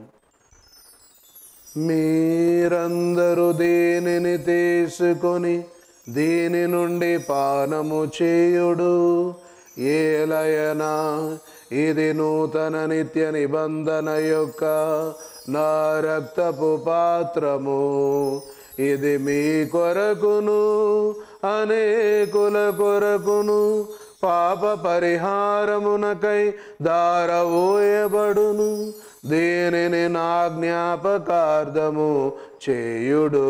మీరందరూ దీనిని తీసుకొని దీని నుండి పానము చేయుడు ఏలయనా ఇది నూతన నిత్య నిబంధన యొక్క నా రక్తపు పాత్రము ఇది మీ కొరకును అనేకుల కొరకును పాప పరిహారమునకై దారవోయబడును దీనిని నా జ్ఞాపకార్థము చేయుడు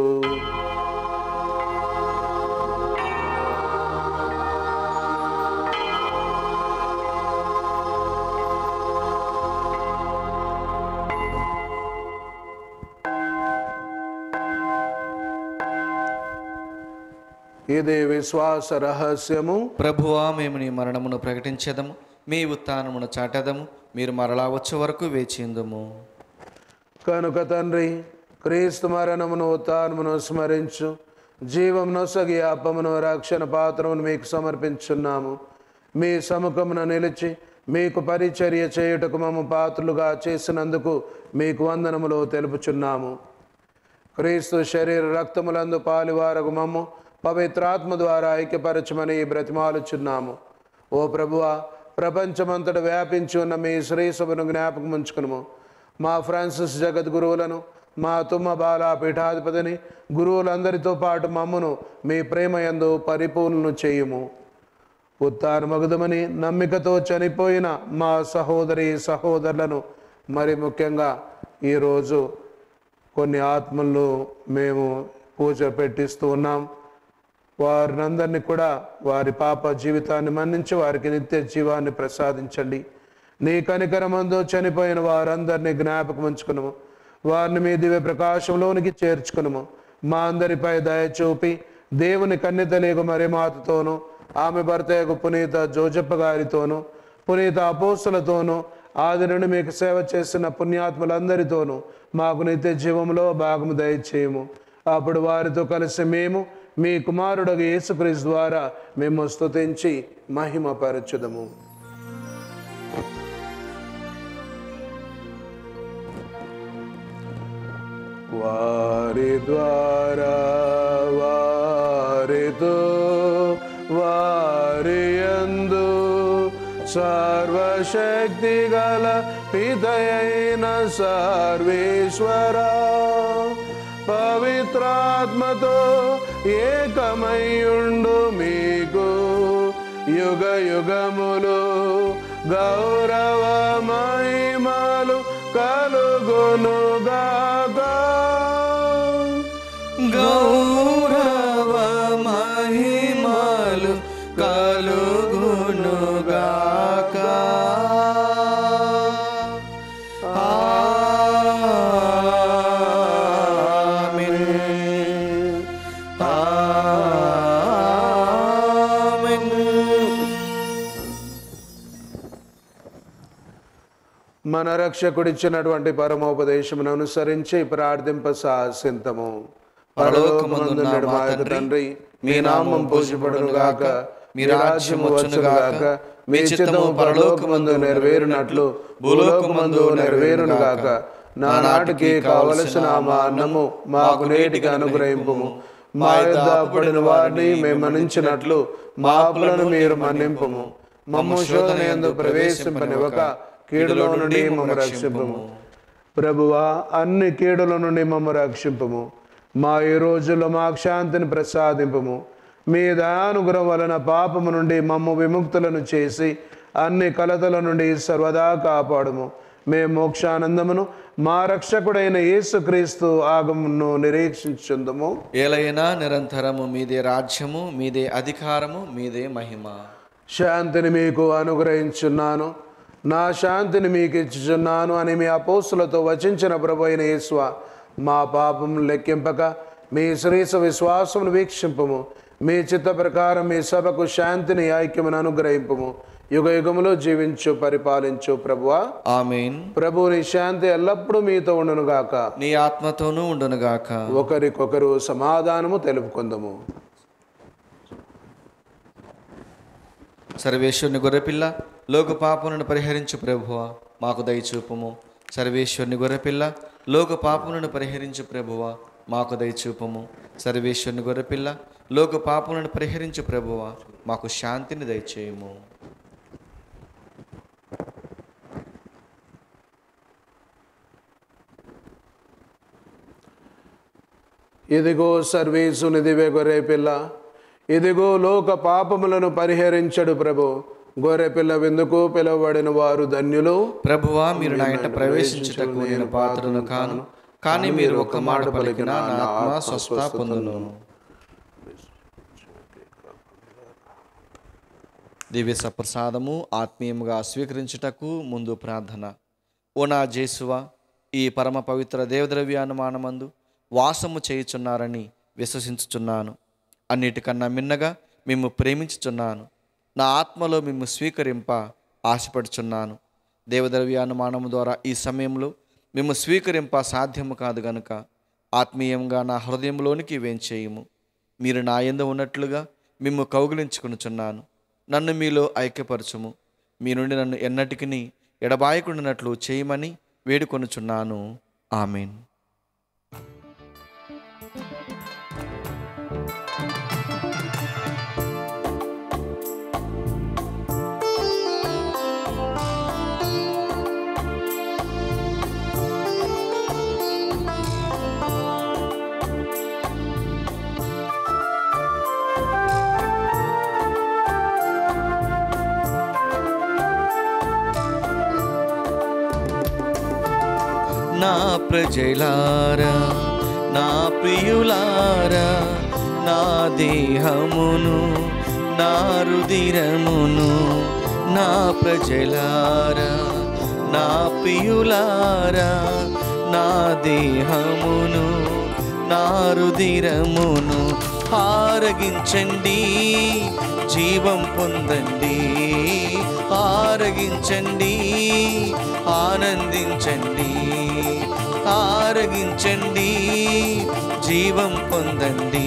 ఇది విశ్వాస రహస్యము ప్రభువా మేము నీ మరణమును ప్రకటించదము మీ ఉత్థానమును చాటదము మీరు మరలా వచ్చే వరకు వేచిందుము కనుక తండ్రి క్రీస్తు మరణమును ఉత్థానమును స్మరించు జీవమును సగి అప్పమును రక్షణ పాత్రమును మీకు సమర్పించున్నాము మీ సముఖమున నిలిచి మీకు పరిచర్య చేయుటకు మమ్మ పాత్రలుగా చేసినందుకు మీకు వందనములు తెలుపుచున్నాము క్రీస్తు శరీర రక్తములందు పాలివారకు మమ్ము పవిత్రాత్మ ద్వారా ఐక్యపరచమని బ్రతిమాలుచున్నాము ఓ ప్రభువా ప్రపంచమంతట వ్యాపించి ఉన్న మీ శ్రీసభను జ్ఞాపకం ఉంచుకును మా ఫ్రాన్సిస్ జగద్గురువులను మా తుమ్మ బాల పీఠాధిపతిని గురువులందరితో పాటు మమ్మను మీ ప్రేమయందు పరిపూర్ణను చేయుము ఉత్తానమగుదమని నమ్మికతో చనిపోయిన మా సహోదరి సహోదరులను మరి ముఖ్యంగా ఈరోజు కొన్ని ఆత్మలను మేము పూజ పెట్టిస్తూ ఉన్నాం వారినందరినీ కూడా వారి పాప జీవితాన్ని మన్నించి వారికి నిత్య జీవాన్ని ప్రసాదించండి నీ కనికరమందు చనిపోయిన వారందరినీ జ్ఞాపకం ఉంచుకును వారిని మీ దివ్య ప్రకాశంలోనికి చేర్చుకును మా అందరిపై దయ చూపి దేవుని కన్యతలేగు మరి మాతతోనూ ఆమె భర్త యొక్క పునీత జోజప్ప గారితోనూ పునీత అపోస్తులతోనూ ఆది నుండి మీకు సేవ చేసిన పుణ్యాత్ములందరితోనూ మాకు నిత్య జీవంలో భాగము దయచేయము అప్పుడు వారితో కలిసి మేము మీ కుమారుడు యేసుక్రీస్తు ద్వారా మేము స్తుతించి మహిమపరచుదము వారి ద్వారా వారితో వారి యందు సర్వశక్తి గల పితయైన సర్వేశ్వర పవిత్రాత్మతో ఏకమయ్యుండు మీకు యుగ యుగములు గౌరవ మహిమలు కలుగునుగాక గౌరవ మహిమలు కలుగునుగాక ఆమేన్. ఆమేన్. మన రక్షకుడిచ్చినటువంటి పరమోపదేశమును అనుసరించి ప్రార్థింప సాసింతము పరలోకమందుండెడు మా యొక్క తండ్రి మీ నామం పూజపడును గాక మీ రాజ్యము వచ్చును గాక మీ చిత్తము పరలోకమందు నెరవేరునట్లు భూలోకమందు నెరవేరును గాక నా నాటికి కావలసిన మా అన్నము మాకు నేటికి అనుగ్రహింపుము మా యొద్ద అప్పుడిన వారిని మేము మన్నించినట్లు మా అప్పులను మీరు మన్నింపుము మమ్ము శోధన యందు ప్రవేశింపనివ్వక కీడులో నుండి మమ్మ రక్షింపము ప్రభువా అన్ని కీడుల నుండి మమ్మ రక్షింపము మా ఈ రోజుల్లో మాకు శాంతిని ప్రసాదింపము మీ దయానుగ్రహం వలన పాపము నుండి మమ్మ విముక్తులను చేసి అన్ని కలతల నుండి సర్వదా కాపాడుము మేము మోక్షానందమును మా రక్షకుడైన యేసుక్రీస్తు ఆగమును నిరీక్షించుందము ఏలైనా నిరంతరము మీదే రాజ్యము మీదే అధికారము మీదే మహిమ శాంతిని మీకు అనుగ్రహించున్నాను నా శాంతిని మీకు ఇచ్చుచున్నాను అని మీ అపోస్తులతో వచించిన ప్రభు అయిన యేసువ మా పాపం లెక్కింపక మీ శ్రీస విశ్వాసమును వీక్షింపము మీ చిత్త ప్రకారం మీ సభకు శాంతిని ఐక్యమును అనుగ్రహింపము యుగ యుగములో జీవించు పరిపాలించు ప్రభువా ఆమెన్ ప్రభు నీ శాంతి ఎల్లప్పుడూ మీతో ఉండును గాక నీ ఆత్మతోనూ ఉండునుగాక ఒకరికొకరు సమాధానము తెలుపుకుందము సర్వేశ్వరుని గొర్రెపిల్ల లోక పాపములను పరిహరించు ప్రభువ మాకు దయచూపము సర్వేశ్వరుని గొర్రెపిల్ల లోక పాపములను పరిహరించు ప్రభువ మాకు దయచూపము సర్వేశ్వరుని గొర్రెపిల్ల లోక పాపములను పరిహరించు ప్రభువ మాకు శాంతిని దయచేయము ఇదిగో సర్వీసుని దివే గొర్రె పిల్ల ఇదిగో లోక పాపములను పరిహరించడు ప్రభు గొర్రె పిల్ల విందుకు పిలువబడిన వారు ధన్యులు ప్రభువా మీరు నా ఇంట ప్రవేశించుటకు నేను పాత్రను కాను కానీ మీరు ఒక్క మాట పలికిన నా ఆత్మ స్వస్థ పొందును దివ్య సప్రసాదము ఆత్మీయంగా స్వీకరించుటకు ముందు ప్రార్థన ఓ నా జేసువ ఈ పరమ పవిత్ర దేవద్రవ్యానుమానమందు వాసము చేయుచున్నారని విశ్వసించుచున్నాను అన్నిటికన్నా మిన్నగా మేము ప్రేమించుచున్నాను నా ఆత్మలో మేము స్వీకరింప ఆశపడుచున్నాను దేవద్రవ్యానుమానము ద్వారా ఈ సమయంలో మేము స్వీకరింప సాధ్యము కాదు గనుక ఆత్మీయంగా నా హృదయంలోనికి వేంచేయము మీరు నా యందు ఉన్నట్లుగా మిమ్ము కౌగిలించుకునుచున్నాను నన్ను మీలో ఐక్యపరచుము మీ నుండి నన్ను ఎన్నటికి ఎడబాయకుండానట్లు చేయమని వేడుకొనుచున్నాను ఆమెన్ నా ప్రజలారా నా ప్రియులారా నా దేహమును నా రుదిరమును నా ప్రజలారా నా ప్రియులారా నా దేహమును నా రుదిరమును ఆరగించండి జీవం పొందండి ఆరగించండి ఆనందించండి ఆరగించండి జీవం పొందండి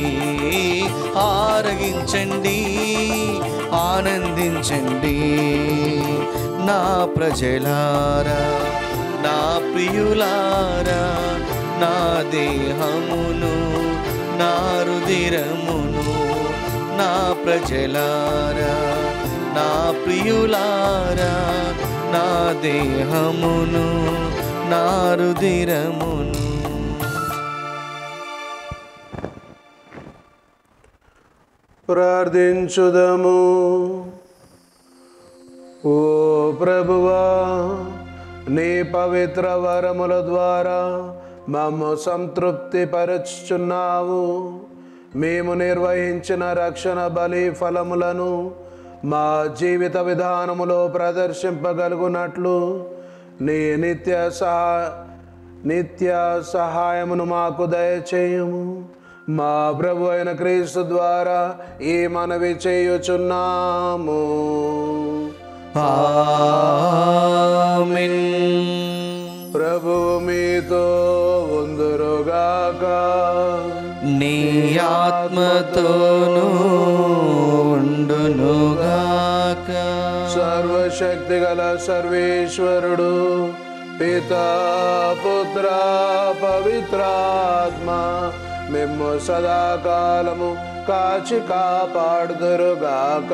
ఆరగించండి ఆనందించండి నా ప్రజలారా నా ప్రియులారా నా దేహమును నా రుదిరమును నా ప్రజలారా నా ప్రియులారా నా దేహమును నా రుదిరమును ప్రార్థించుదము ఓ ప్రభువా నీ పవిత్ర వరముల ద్వారా మమ్ము సంతృప్తి పరచుచున్నావు మేము నిర్వహించిన రక్షణ బలి ఫలములను మా జీవిత విధానములో ప్రదర్శింపగలుగునట్లు నీ నిత్య సహా నిత్య సహాయమును మాకు దయచేయము మా ప్రభు అయిన క్రీస్తు ద్వారా ఈ మనవి చేయుచున్నాము ఆమేన్ ప్రభు మీతో ఉందురుగాక నీ ఆత్మతోనూ ఉండునుగాక సర్వశక్తి గల సర్వేశ్వరుడు పితా పుత్ర పవిత్రాత్మ మిమ్ము సదాకాలము కాచి కాపాడుదురుగాక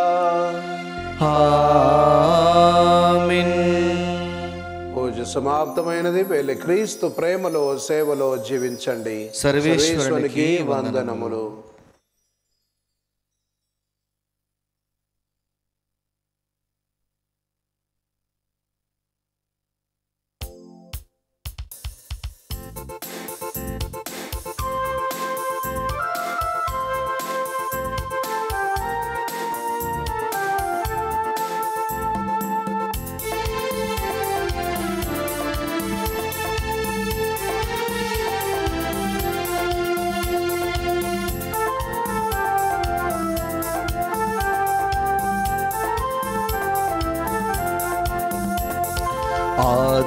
ఆమేన్ పూజ సమాప్తమైనది వెళ్ళి క్రీస్తు ప్రేమలో సేవలో జీవించండి సర్వేశ్వరునికి వందనములు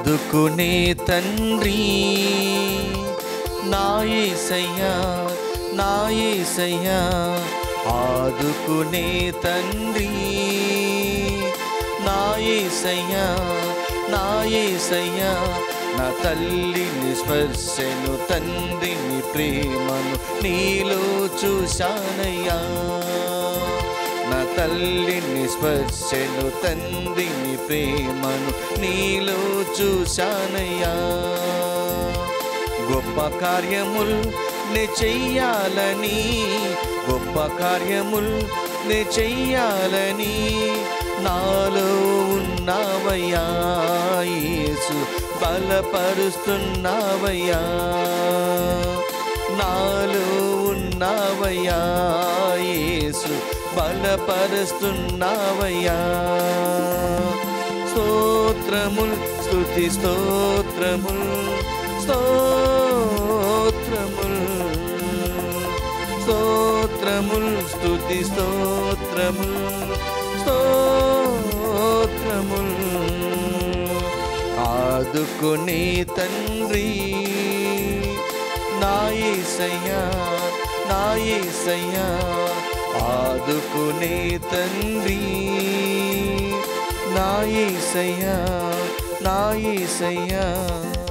ఆదుకునే తండ్రి నా యేసయ్యా నా యేసయ్యా ఆదుకునే తండ్రి నా యేసయ్యా నా యేసయ్యా నా తల్లిని స్పర్శను తండ్రిని ప్రేమను నీలో చూశానయ్యా నా తల్లిని స్పర్శను తండ్రిని ప్రేమను నీలో చూశానయ్యా గొప్ప కార్యముల్ నే చెయ్యాలని గొప్ప కార్యముల్ నే చెయ్యాలని నాలో ఉన్నావయ్యా యేసు బలపరుస్తున్నావయ్యా నాలో ఉన్నావయ్యా యేసు బలపరుస్తున్నావయ్యా స్తోత్రముల్ స్తుతి స్తోత్రముల్ స్తోత్రముల్ స్తోత్రముల్ స్తుతి స్తోత్రముల్ స్తోత్రముల్ ఆదుకునే తండ్రి నా యేసయ్యా నా యేసయ్యా ఆదుకునే తండ్రి నా యేసయ్యా నా యేసయ్యా